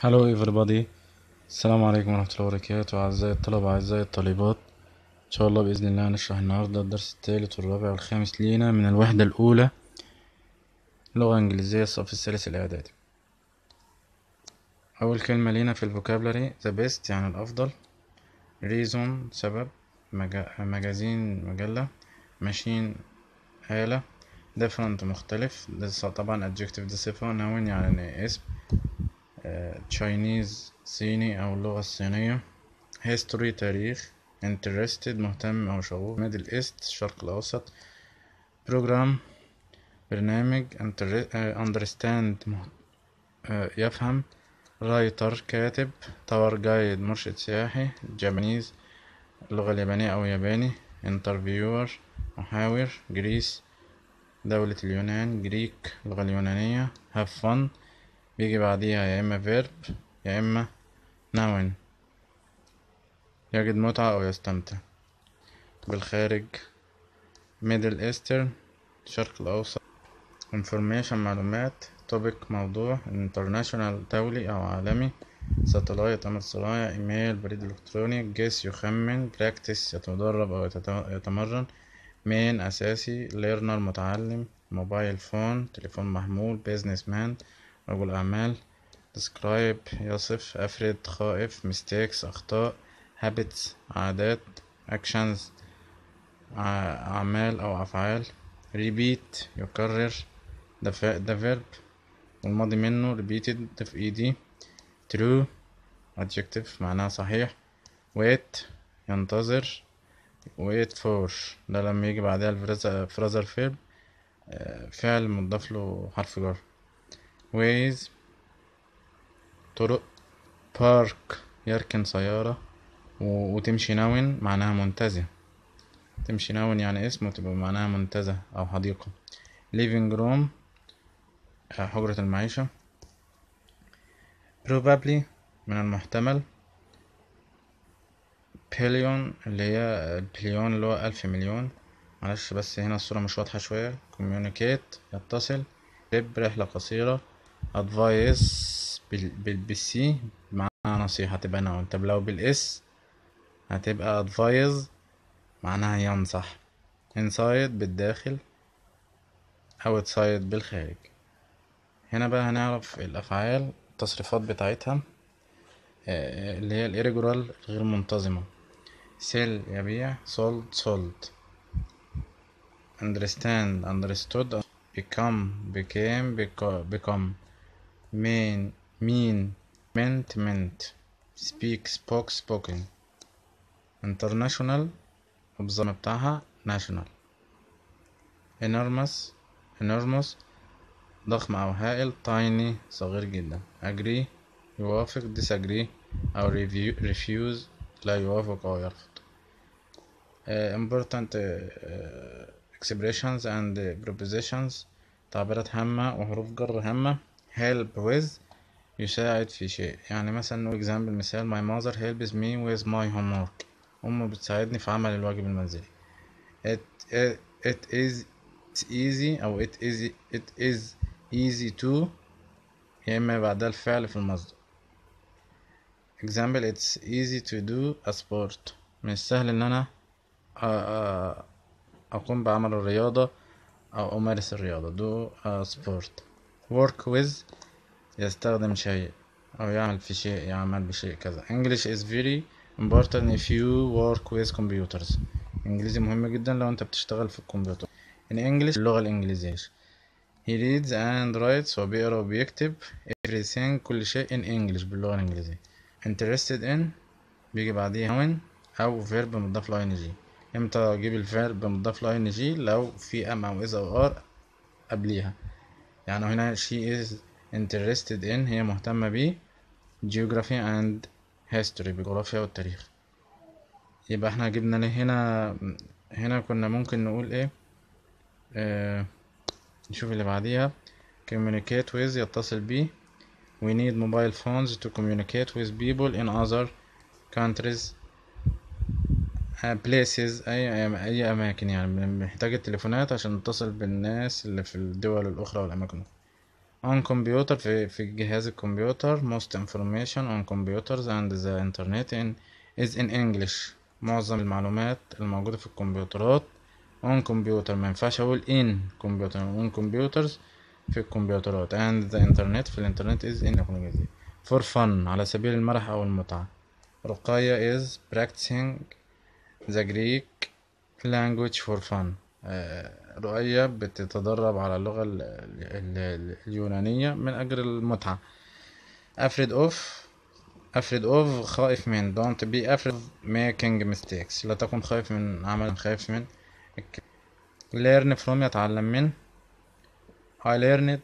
Hello everybody السلام عليكم ورحمة الله وبركاته أعزائي الطلبة أعزائي الطالبات إن شاء الله بإذن الله هنشرح النهاردة الدرس التالت والرابع والخامس لينا من الوحدة الأولى لغة إنجليزية الصف الثالث الإعدادي أول كلمة لينا في الفوكابلري the best يعني الأفضل reason سبب مجا... مجازين مجلة machine آلة different مختلف ده طبعا adjective دي صفة noun يعني اسم تشاينيز صيني أو اللغة الصينية history تاريخ interested مهتم أو شغوف middle east الشرق الأوسط program برنامج understand يفهم writer كاتب tour guide مرشد سياحي Japanese اللغة اليابانية أو ياباني interviewer محاور جريس دولة اليونان جريك اللغة اليونانية have fun بيجي بعديها يا إما verb يا إما noun يجد متعة أو يستمتع بالخارج middle eastern الشرق الأوسط information معلومات topic موضوع international دولي أو عالمي satellite أمر صناعي إيميل بريد إلكتروني guess يخمن practice يتدرب أو يتمرن main أساسي learner متعلم موبايل فون تليفون محمول business man رجل أعمال describe يصف أفرد خائف mistakes أخطاء habits عادات actions أعمال أو أفعال repeat يكرر ده ده verb والماضي منه repeated ده في إيدي true adjective معناها صحيح wait ينتظر wait for ده لما يجي بعدها الفرازر verb فعل مضاف له حرف جر ways طرق بارك يركن سيارة و... وتمشي ناون معناها منتزه تمشي ناون يعني اسم وتبقى معناها منتزه أو حديقة living room حجرة المعيشة probably من المحتمل بليون اللي هي البليون اللي هو ألف مليون معلش بس هنا الصورة مش واضحة شوية communicate يتصل trip رحلة قصيرة advice بالسي معناها نصيحة تبقى نون طب لو بالاس هتبقى advise معناها ينصح inside بالداخل outside بالخارج هنا بقى هنعرف الأفعال التصريفات بتاعتها اللي هي الإيريجورال غير منتظمة sell يبيع sold sold understand understood become became become mean mean meant meant speak spoke spoken international البظام بتاعها national enormous enormous ضخم أو هائل tiny صغير جدا agree يوافق disagree أو refuse لا يوافق أو يرفض uh, important uh, expressions and prepositions تعبيرات هامة وحروف جر هامة help with يساعد في شيء يعني مثلا نقول example مثال my mother helps me with my homework أمي بتساعدني في عمل الواجب المنزلي it, it, it is it's easy أو it is it is easy to يا إما بعدها الفعل في المصدر example it's easy to do a sport من السهل إن أنا أقوم بعمل الرياضة أو أمارس الرياضة do a sport work with يستخدم شيء أو يعمل في شيء يعمل بشيء كذا English is very important if you work with computers إنجليزي مهم جدا لو أنت بتشتغل في الكمبيوتر in English اللغة الإنجليزية he reads and writes هو بيقرا وبيكتب everything كل شيء in English باللغة الإنجليزية interested in بيجي بعديها when أو verb مضاف له ing امتى اجيب الفيرب مضاف له ing لو في ام او از او ار قبليها يعني هنا she is interested in هي مهتمة ب geography and history بالجغرافيا والتاريخ يبقى احنا جبنا هنا هنا كنا ممكن نقول ايه اه نشوف اللي بعديها communicate with يتصل بيه we need mobile phones to communicate with people in other countries places أي أي أماكن يعني بنحتاج التليفونات عشان نتصل بالناس اللي في الدول الأخرى والأماكن on computer في في جهاز الكمبيوتر most information on computers and the internet in is in English معظم المعلومات الموجودة في الكمبيوترات on computer ما ينفعش اقول in computer on computers في الكمبيوترات and the internet في الانترنت is in الانجليزي for fun على سبيل المرح او المتعة رقية is practicing the Greek language for fun آه، رؤية بتتدرب على اللغة ال- ال- ال- اليونانية من أجل المتعة afraid of afraid of خائف من don't be afraid of making mistakes لا تكن خائف من عمل خائف من الك- learn from يتعلم من I learned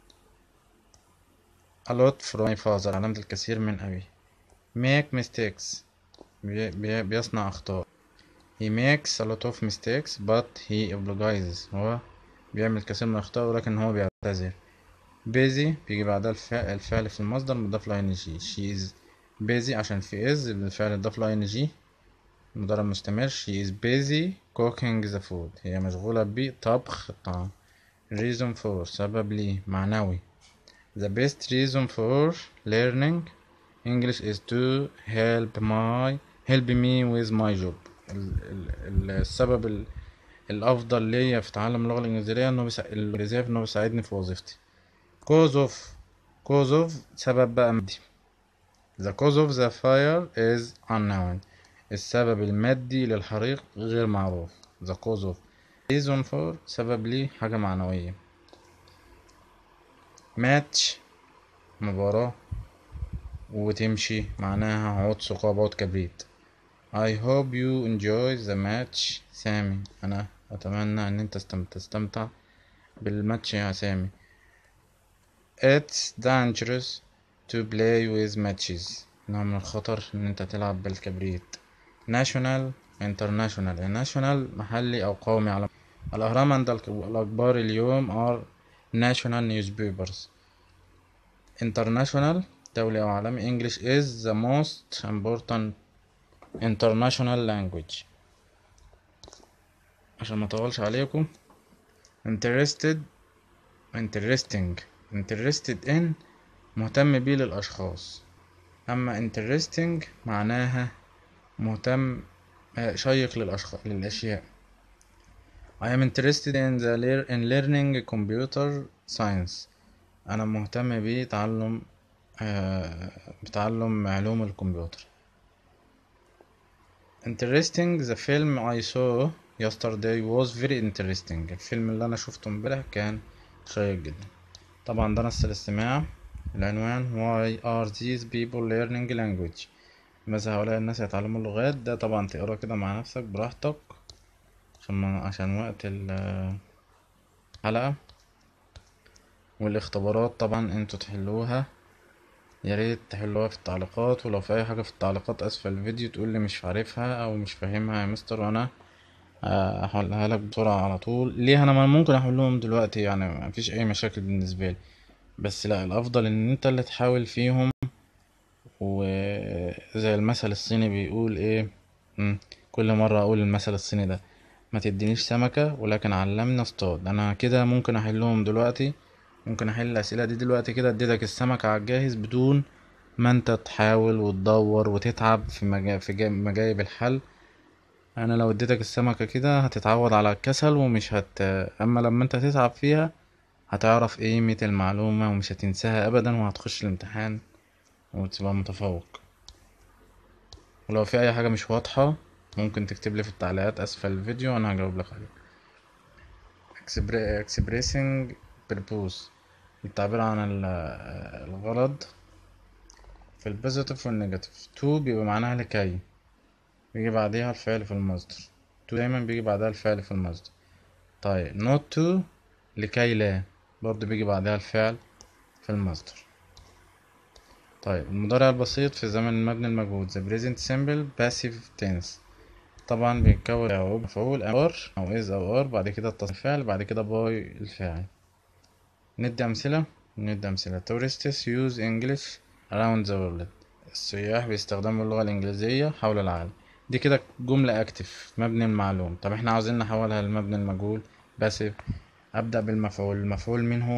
a lot from my father تعلمت الكثير من أبي make mistakes بي بي بيصنع أخطاء he makes a lot of mistakes but he apologizes هو بيعمل كثير من الأخطاء ولكن هو بيعتذر busy بيجي بعدها الفعل, الفعل في المصدر مضاف له ing she is busy عشان في is الفعل اتضاف له ing مضارع مستمر she is busy cooking the food هي مشغولة بطبخ الطعام reason for سبب لي معنوي the best reason for learning English is to help my help me with my job ال- ال- السبب ال- الأفضل ليا في تعلم اللغة الإنجليزية إنه بيسا... الإنجليزية إنه بيساعدني في وظيفتي cause of cause of سبب بقى مادي the cause of the fire is unknown السبب المادي للحريق غير معروف the cause of reason for سبب لي حاجة معنوية match مباراة وتمشي معناها عود ثقاب عود كبريت I hope you enjoy the match سامي أنا أتمنى إن أنت استم- تستمتع بالماتش يا سامي It's dangerous to play with matches إنه من الخطر إن أنت تلعب بالكبريت national international national محلي أو قومي على الأهرام عند الك- الأخبار اليوم are national newspapers international دولي أو عالمي English is the most important international language عشان ما اطولش عليكم interested interesting interested in مهتم بيه للأشخاص أما interesting معناها مهتم آه، شيق للأشخاص للأشياء I am interested in the lear in learning computer science أنا مهتم بتعلم آه، بتعلم علوم الكمبيوتر interesting the film I saw yesterday was very interesting الفيلم اللي أنا شفته امبارح كان شيق جدا طبعا ده نص الاستماع العنوان why are these people learning language ماذا هؤلاء الناس يتعلمون اللغات ده طبعا تقرا كده مع نفسك براحتك عشان ما عشان وقت ال- الحلقة والاختبارات طبعا انتوا تحلوها يا ريت تحلوها في التعليقات ولو في اي حاجة في التعليقات اسفل الفيديو تقول لي مش عارفها او مش فاهمها يا مستر وانا آه، هحلها لك بسرعة على طول ليه انا ما ممكن احلهم دلوقتي يعني مفيش اي مشاكل بالنسبة لي بس لا الافضل ان انت اللي تحاول فيهم وزي المثل الصيني بيقول ايه مم. كل مرة اقول المثل الصيني ده ما تدينيش سمكة ولكن علمني اصطاد انا كده ممكن احلهم دلوقتي ممكن احل الاسئلة دي دلوقتي كده اديتك السمكة على الجاهز بدون ما انت تحاول وتدور وتتعب في مجا... في جا... مجايب الحل انا لو اديتك السمكة كده هتتعود على الكسل ومش هت اما لما انت تتعب فيها هتعرف قيمة المعلومة ومش هتنساها ابدا وهتخش الامتحان وتبقى متفوق ولو في اي حاجة مش واضحة ممكن تكتب لي في التعليقات اسفل الفيديو وانا هجاوب لك عليها Expre- expressing purpose التعبير عن ال- الغرض في البوزيتيف والنيجاتيف تو بيبقى معناها لكي بيجي بعديها الفعل في المصدر تو دايما بيجي بعدها الفعل في المصدر طيب not to لكي لا برضه بيجي بعدها الفعل في المصدر طيب المضارع البسيط في زمن المبني المجهود the present simple passive tense طبعا بيتكون أو مفعول or أو is أو are بعد كده التصريف الفعل بعد كده باي الفاعل ندي أمثلة ندي أمثلة tourists use English around the world السياح بيستخدموا اللغة الإنجليزية حول العالم دي كده جملة أكتف مبني المعلوم طب احنا عاوزين نحولها لمبني المجهول باسف أبدأ بالمفعول المفعول مين هو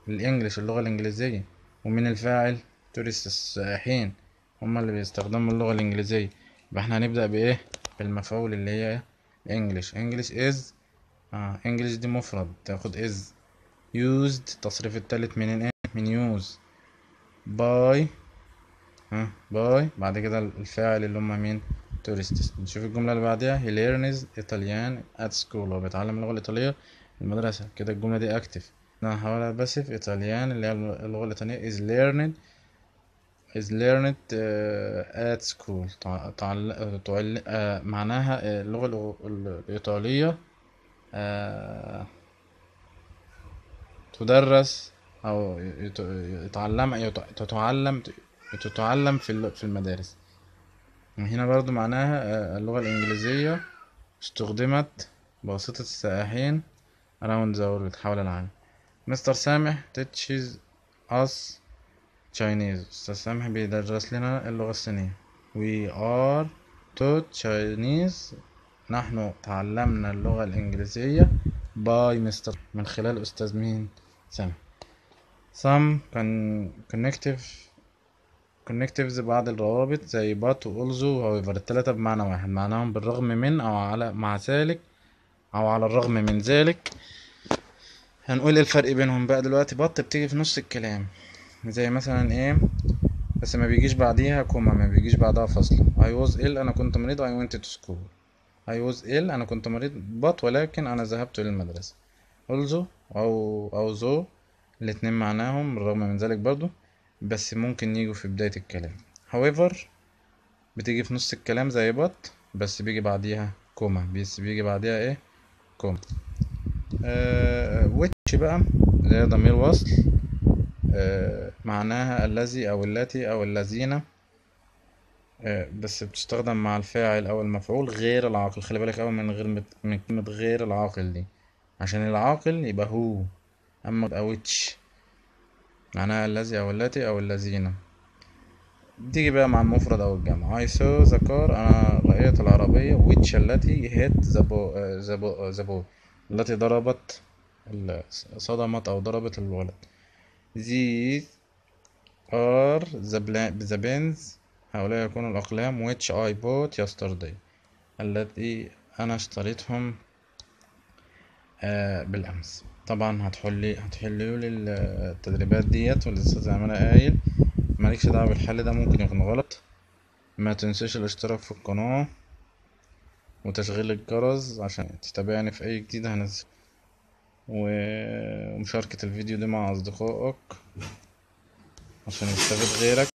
الانجليش اللغة الانجليزية ومين الفاعل تورست السائحين هما اللي بيستخدموا اللغة الانجليزية يبقى احنا هنبدأ بايه بالمفعول اللي هي انجليش انجليش از اه انجليش دي مفرد تاخد از used التصريف التالت من ايه من يوز باي ها باي بعد كده الفاعل اللي هما مين tourists نشوف الجملة اللي بعدها he learns Italian at school هو بيتعلم اللغة الإيطالية في المدرسة كده الجملة دي active أنا هحاولها باسف إيطاليان اللي هي اللغة الإيطالية is learned is learned uh, at school تع... تعل... تعل... uh, معناها uh, اللغة الأو- الإيطالية uh, تدرس أو يت- يتعلم يت- تتعلم تتعلم في ال- في المدارس هنا برضو معناها آه، اللغة الإنجليزية استخدمت بواسطة السائحين around the world حول العالم مستر سامح teaches us Chinese أستاذ سامح بيدرس لنا اللغة الصينية we are taught Chinese نحن تعلمنا اللغة الإنجليزية by مستر من خلال أستاذ مين سامح some con connective connectives بعض الروابط زي but و also و however التلاتة بمعنى واحد معناهم بالرغم من أو على مع ذلك أو على الرغم من ذلك هنقول ايه الفرق بينهم بقى دلوقتي but بتيجي في نص الكلام زي مثلا ايه بس ما بيجيش بعديها كوما ما بيجيش بعدها فاصلة I was ill أنا كنت مريض I went to school I was ill أنا كنت مريض but ولكن أنا ذهبت إلى المدرسة also أو أو though الاتنين معناهم بالرغم من ذلك برضو بس ممكن يجوا في بداية الكلام however بتيجي في نص الكلام زي but بس بيجي بعديها كوما بس بيجي بعديها ايه كوما آه which بقى اللي هي ضمير وصل آه معناها الذي أو التي أو الذين آه بس بتستخدم مع الفاعل أو المفعول غير العاقل خلي بالك أوي من غير من كلمة غير العاقل دي عشان العاقل يبقى هو أما أو which معناها الذي أو التي أو الذين بتيجي بقى مع المفرد أو الجمع I saw the car أنا رأيت العربية which التي hit the boy, the boy, the boy التي ضربت ال- صدمت أو ضربت الولد These are the, bla- the pens هؤلاء يكونوا الأقلام which I bought yesterday التي أنا اشتريتهم آه بالأمس طبعا هتحلي هتحلوا لي التدريبات ديت والأستاذ عمالة قايل مالكش دعوة بالحل ده ممكن يكون غلط ما تنساش الاشتراك في القناة وتشغيل الجرس عشان تتابعني في أي جديد هنزل و- ومشاركة الفيديو ده مع أصدقائك عشان يستفيد غيرك